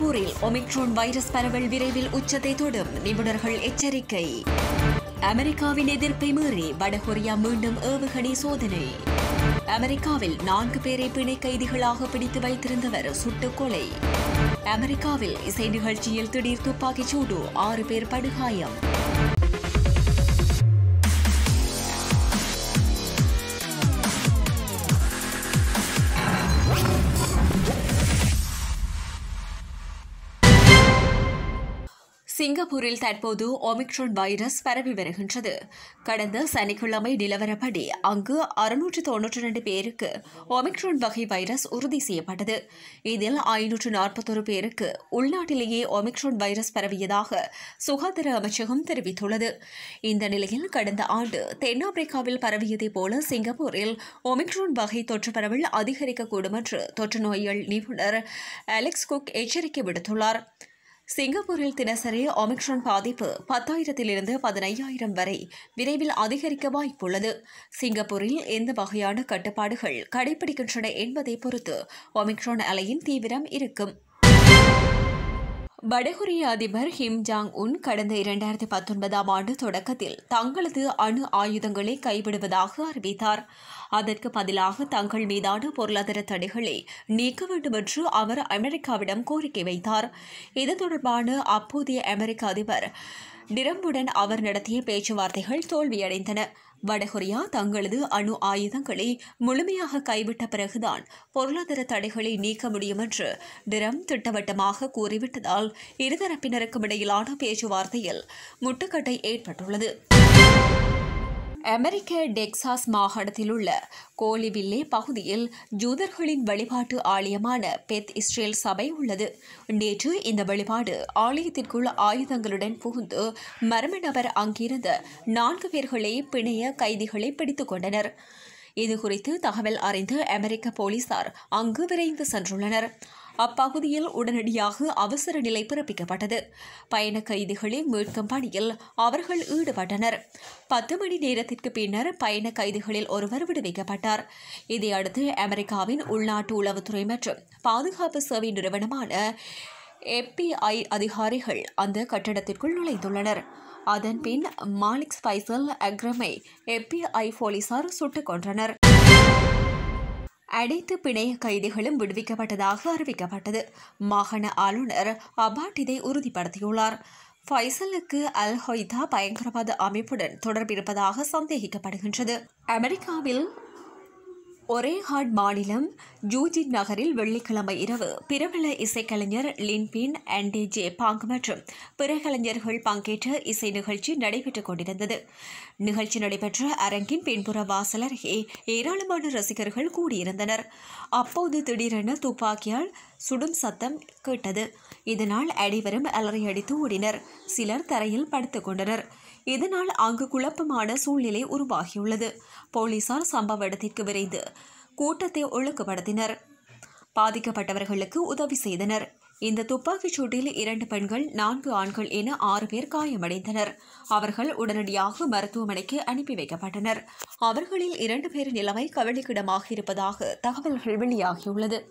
சிங்கப்பூரில் Omicron virus பரவல் விரைவில் உச்சத்தை தொடும் நிபுணர்கள் எச்சரிக்கை அமெரிக்காவின் எதிர்ப்பை மீறி வடகொரியா மீண்டும் ஏவுகணை சோதனை அமெரிக்காவில் நான்கு பேரை பிணை கைதிகளாக பிடித்து வைத்திருந்தவர் சுட்டுக் கொலை அமெரிக்காவில் இசை நிகழ்ச்சியில் திடீர் துப்பாக்கிச் சூடு ஆறு பேர் படுகாயம் சிங்கப்பூரில் தற்போது ஒமிக்ரான் வைரஸ் பரவி வருகின்றது கடந்த சனிக்கிழமை நிலவரப்படி அங்கு அறுநூற்று தொன்னூற்றி ரெண்டு பேருக்கு ஒமிக்ரான் வகை வைரஸ் உறுதி செய்யப்பட்டது இதில் ஐநூற்று நாற்பத்தொரு பேருக்கு உள்நாட்டிலேயே ஒமிக்ரான் வைரஸ் பரவியதாக சுகாதார அமைச்சகம் தெரிவித்துள்ளது இந்த நிலையில் கடந்த ஆண்டு தென்னாப்பிரிக்காவில் பரவியதைப் போல சிங்கப்பூரில் ஒமிக்ரான் வகை தொற்று பரவல் அதிகரிக்கக்கூடும் என்று தொற்று நோயியல் நிபுணர் அலெக்ஸ் குக் எச்சரிக்கை விடுத்துள்ளார் சிங்கப்பூரில் தினசரி ஒமிக்ரான் பாதிப்பு பத்தாயிரத்திலிருந்து பதினையாயிரம் வரை விரைவில் அதிகரிக்க வாய்ப்புள்ளது சிங்கப்பூரில் எந்த வகையான கட்டுப்பாடுகள் கடைபிடிக்கின்றன என்பதை பொறுத்து ஒமிக்ரான் அலையின் தீவிரம் இருக்கும் வடகொரிய அதிபர் ஹிம் ஜாங் உன் கடந்த இரண்டாயிரத்தி பத்தொன்பதாம் ஆண்டு தொடக்கத்தில் தங்களது அணு ஆயுதங்களை கைவிடுவதாக அறிவித்தார் அதற்கு பதிலாக தங்கள் மீதான பொருளாதார தடைகளை நீக்க வேண்டும் என்று அவர் அமெரிக்காவிடம் கோரிக்கை வைத்தார் இது தொடர்பான அப்போதைய அமெரிக்க அதிபர் டிரம்புடன் அவர் நடத்திய பேச்சுவார்த்தைகள் தோல்வியடைந்தன வடகொரியா தங்களது அணு ஆயுதங்களை முழுமையாக கைவிட்ட பிறகுதான் பொருளாதார தடைகளை நீக்க முடியும் என்று டிரம் திட்டவட்டமாக கூறிவிட்டதால் இருதரப்பினருக்கும் இடையிலான பேச்சுவார்த்தையில் முட்டுக்கட்டை ஏற்பட்டுள்ளது அமெரிக்க டெக்சாஸ் மாகாணத்தில் உள்ள கோலிவில்லே பகுதியில் ஜூதர்களின் வழிபாட்டு ஆலயமான பெத் இஸ்ரேல் சபை உள்ளது நேற்று இந்த வழிபாடு ஆலயத்திற்குள் ஆயுதங்களுடன் புகுந்து மர்ம நபர் அங்கிருந்த நான்கு பேர்களை பிணைய கைதிகளை பிடித்துக் கொண்டனர் இதுகுறித்து தகவல் அறிந்து அமெரிக்க போலீசார் அங்கு விரைந்து சென்றுள்ளனர் அப்பகுதியில் உடனடியாக அவசர நிலை பிறப்பிக்கப்பட்டது பயண கைதிகளை மீட்கும் பணியில் அவர்கள் ஈடுபட்டனர் பத்து மணி நேரத்திற்கு பின்னர் பயண கைதிகளில் ஒருவர் விடுவிக்கப்பட்டார் இதையடுத்து அமெரிக்காவின் உள்நாட்டு உளவுத்துறை மற்றும் பாதுகாப்பு சேவை நிறுவனமான எப்பிஐ அதிகாரிகள் அந்த கட்டடத்திற்குள் நுழைந்துள்ளனர் அதன் பின் மாலிக் ஸ்பைசல் அக்ரமை எப்பிஐ போலீசார் சுட்டுக் கொன்றனர் அனைத்து பிணைய கைதிகளும் விடுவிக்கப்பட்டதாக அறிவிக்கப்பட்டது மாகாண ஆளுநர் அபாட் இதை உறுதிப்படுத்தியுள்ளார் ஃபைசலுக்கு அல் ஹொய்தா பயங்கரவாத அமைப்புடன் தொடர்பிருப்பதாக சந்தேகிக்கப்படுகின்றது அமெரிக்காவில் ஒரேஹாட் மாநிலம் ஜூஜின் நகரில் வெள்ளிக்கிழமை இரவு பிரபல இசைக்கலைஞர் லின்பின் அண்டே ஜே பாங் மற்றும் பிற கலைஞர்கள் பங்கேற்ற இசை நிகழ்ச்சி நடைபெற்றுக் கொண்டிருந்தது நிகழ்ச்சி நடைபெற்ற அரங்கின் பின்புற வாசல் அருகே ஏராளமான ரசிகர்கள் கூடியிருந்தனர் அப்போது திடீரென துப்பாக்கியால் சுடும் சத்தம் கேட்டது இதனால் அனைவரும் அலறியடித்து ஓடினர் சிலர் தரையில் படுத்துக் கொண்டனர் இதனால் அங்கு குழப்பமான சூழ்நிலை உருவாகியுள்ளது போலீசார் சம்பவ இடத்திற்கு விரைந்து கூட்டத்தை ஒழுங்குபடுத்தினர் பாதிக்கப்பட்டவர்களுக்கு உதவி செய்தனர் இந்த துப்பாக்கிச் சூட்டில் இரண்டு பெண்கள் நான்கு ஆண்கள் என ஆறு பேர் காயமடைந்தனர் அவர்கள் உடனடியாக மருத்துவமனைக்கு அனுப்பி வைக்கப்பட்டனர் அவர்களில் இரண்டு பேர் நிலைமை கவலைக்கிடமாக இருப்பதாக தகவல்கள் வெளியாகியுள்ளது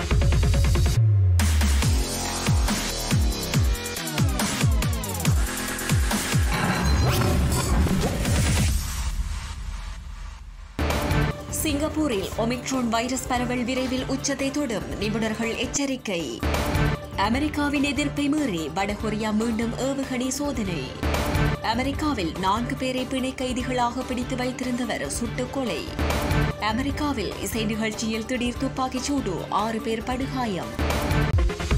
சிங்கப்பூரில் ஒமிக்ரோன் வைரஸ் பரவல் விரைவில் உச்சத்தை தொடும் நிபுணர்கள் எச்சரிக்கை அமெரிக்காவின் எதிர்ப்பை மீறி வடகொரியா மீண்டும் ஏவுகணை சோதனை அமெரிக்காவில் நான்கு பேரை பிணை கைதிகளாக பிடித்து வைத்திருந்தவர் சுட்டுக் கொலை அமெரிக்காவில் இசை நிகழ்ச்சியில் திடீர் துப்பாக்கிச் சூடு ஆறு பேர் படுகாயம்